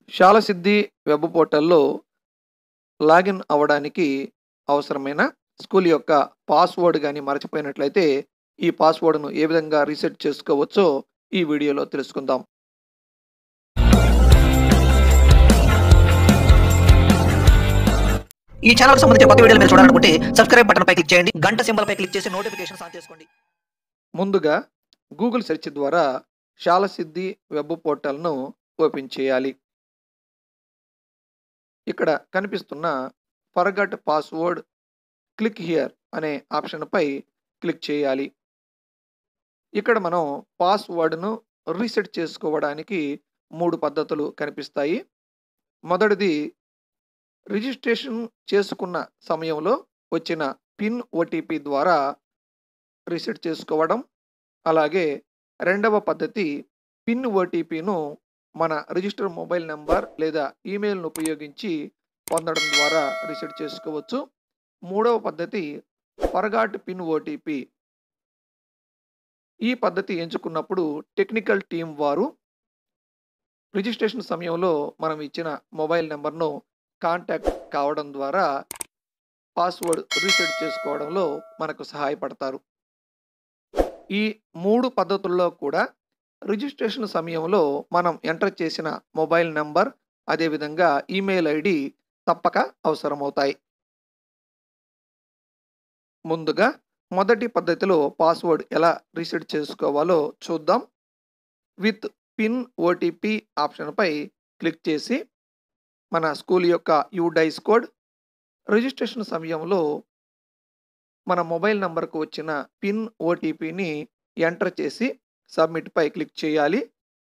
శాలసిద్ధి web పోర్టల్‌లో login అవ్వడానికి అవసరమైన స్కూల్ యొక్క పాస్‌వర్డ్ గాని మరచిపోయినట్లయితే, ఈ పాస్‌వర్డ్‌ను ఏ విధంగా రీసెట్ చేసుకోవచ్చో ఈ వీడియోలో తెలుసుకుందాం. ఈ ఛానల్‌కి సంబంధించిన కొత్త వీడియోలు మీరు చూడాలనుకుంటే సబ్స్క్రైబ్ బటన్‌పై క్లిక్ చేయండి. గంట సింబల్‌పై క్లిక్ చేసి నోటిఫికేషన్స్ ఆన్ చేసుకోండి. ముందుగా గూగుల్ సెర్చ్ ద్వారా శాలసిద్ధి వెబ్ పోర్టల్‌ను ఓపెన్ చేయాలి. ఇక్కడ కనిపిస్తున్న ఫర్గాట్ పాస్‌వర్డ్ క్లిక్ హియర్ అనే ఆప్షన్‌పై క్లిక్ చేయాలి. ఇక్కడ మనం పాస్‌వర్డ్‌ను రీసెట్ చేసుకోవడానికి 3 పద్ధతులు కనిపిస్తాయి. మొదటిది రిజిస్ట్రేషన్ చేసుకున్న సమయంలో వచ్చిన పిన్ ఓటీపీ ద్వారా రీసెట్ చేసుకోవడం. అలాగే రెండవ పద్ధతి పిన్ ఓటీపీను మన రిజిస్టర్ మొబైల్ నంబర్ లేదా ఈమెయిల్‌ను ఉపయోగించి పొందడం ద్వారా రీసెట్ చేసుకోవచ్చు. మూడవ పద్ధతి ఫర్గాట్ పిన్ ఓటీపీ. ఈ పద్ధతి ఎంచుకున్నప్పుడు టెక్నికల్ టీమ్ వారు రిజిస్ట్రేషన్ సమయంలో మనం ఇచ్చిన మొబైల్ నంబర్‌ను కాంటాక్ట్ కావడం ద్వారా పాస్‌వర్డ్ రీసెట్ చేసుకోవడంలో మనకు సహాయపడతారు. ఈ 3 పద్ధతుల్లో కూడా రిజిస్ట్రేషన్ సమయంలో మనం ఎంటర్ చేసిన మొబైల్ నంబర్, అదేవిధంగా ఈమెయిల్ ఐడీ తప్పక అవసరమవుతాయి. ముందుగా మొదటి పద్ధతిలో పాస్‌వర్డ్ ఎలా రీసెట్ చేసుకోవాలో చూద్దాం. విత్ పిన్ ఓటీపీ ఆప్షన్‌పై క్లిక్ చేసి మన స్కూల్ యొక్క యూడైస్ కోడ్, రిజిస్ట్రేషన్ సమయంలో మన మొబైల్ నంబర్‌కు వచ్చిన పిన్ ఓటీపీని ఎంటర్ చేసి సబ్మిట్‌పై క్లిక్ చేయాలి.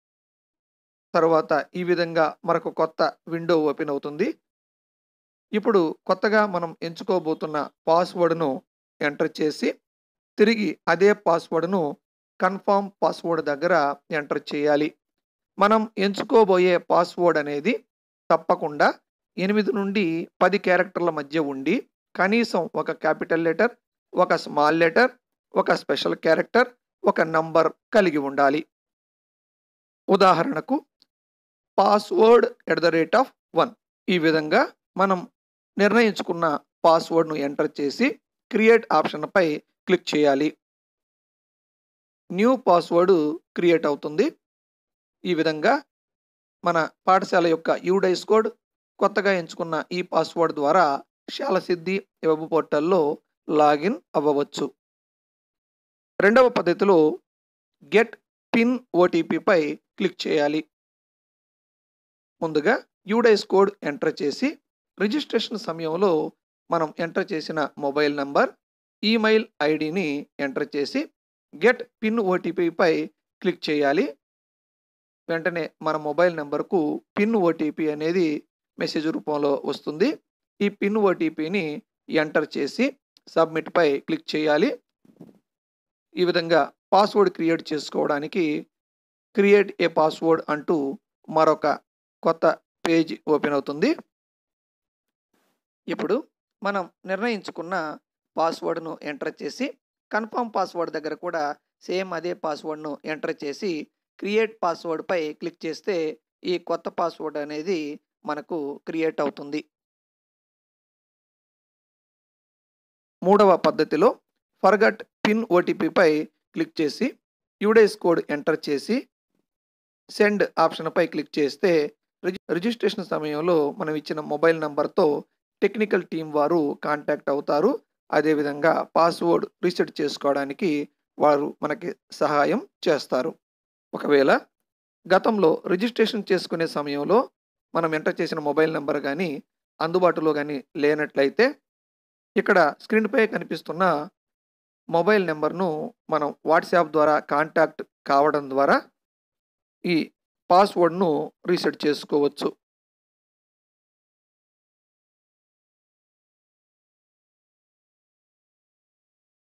తరువాత ఈ విధంగా మరొక కొత్త విండో ఓపెన్ అవుతుంది. ఇప్పుడు కొత్తగా మనం ఎంచుకోబోతున్న పాస్‌వర్డ్‌ను ఎంటర్ చేసి తిరిగి అదే పాస్‌వర్డ్‌ను కన్ఫర్మ్ పాస్‌వర్డ్ దగ్గర ఎంటర్ చేయాలి. మనం ఎంచుకోబోయే పాస్‌వర్డ్ అనేది తప్పకుండా 8 నుండి 10 క్యారెక్టర్ల మధ్య ఉండి కనీసం ఒక క్యాపిటల్ లెటర్, ఒక స్మాల్ లెటర్, ఒక స్పెషల్ క్యారెక్టర్, ఒక నంబర్ కలిగి ఉండాలి. ఉదాహరణకు password at the rate of 1 ఈ విధంగా మనం నిర్ణయించుకున్న పాస్‌వర్డ్‌ను ఎంటర్ చేసి క్రియేట్ ఆప్షన్‌పై క్లిక్ చేయాలి. న్యూ పాస్‌వర్డ్ క్రియేట్ అవుతుంది. ఈ విధంగా మన పాఠశాల యొక్క యూడైస్ కోడ్, కొత్తగా ఎంచుకున్న ఈ పాస్‌వర్డ్ ద్వారా శాలసిద్ధి వెబ్ పోర్టల్‌లో లాగిన్ అవ్వవచ్చు. రెండవ పద్ధతిలో గెట్ పిన్ ఓటీపీపై క్లిక్ చేయాలి. ముందుగా యూడైస్ కోడ్ ఎంటర్ చేసి రిజిస్ట్రేషన్ సమయంలో మనం ఎంటర్ చేసిన మొబైల్ నంబర్, ఈమెయిల్ ఐడీని ఎంటర్ చేసి గెట్ పిన్ ఓటీపీపై క్లిక్ చేయాలి. వెంటనే మన మొబైల్ నంబర్‌కు పిన్ ఓటీపీ అనేది మెసేజ్ రూపంలో వస్తుంది. ఈ పిన్ ఓటీపీని ఎంటర్ చేసి సబ్మిట్‌పై క్లిక్ చేయాలి. ఈ విధంగా పాస్‌వర్డ్ క్రియేట్ చేసుకోవడానికి క్రియేట్ ఏ పాస్‌వర్డ్ అంటూ మరొక కొత్త పేజ్ ఓపెన్ అవుతుంది. ఇప్పుడు మనం నిర్ణయించుకున్న పాస్‌వర్డ్‌ను ఎంటర్ చేసి కన్ఫర్మ్ పాస్‌వర్డ్ దగ్గర కూడా సేమ్ అదే పాస్‌వర్డ్‌ను ఎంటర్ చేసి క్రియేట్ పాస్‌వర్డ్‌పై క్లిక్ చేస్తే ఈ కొత్త పాస్‌వర్డ్ అనేది మనకు క్రియేట్ అవుతుంది. మూడవ పద్ధతిలో ఫర్గాట్ పిన్ ఓటీపీపై క్లిక్ చేసి యూడైస్ కోడ్ ఎంటర్ చేసి సెండ్ ఆప్షన్‌పై క్లిక్ చేస్తే రిజి రిజిస్ట్రేషన్ సమయంలో మనం ఇచ్చిన మొబైల్ నంబర్‌తో టెక్నికల్ టీమ్ వారు కాంటాక్ట్ అవుతారు. అదేవిధంగా పాస్‌వర్డ్ రీసెట్ చేసుకోవడానికి వారు మనకి సహాయం చేస్తారు. ఒకవేళ గతంలో రిజిస్ట్రేషన్ చేసుకునే సమయంలో మనం ఎంటర్ చేసిన మొబైల్ నంబర్ గాని, అందుబాటులో గాని లేనట్లయితే ఇక్కడ స్క్రీన్‌పై కనిపిస్తున్న మొబైల్ నంబర్‌ను మనం వాట్సాప్ ద్వారా కాంటాక్ట్ కావడం ద్వారా ఈ పాస్‌వర్డ్‌ను రీసెట్ చేసుకోవచ్చు.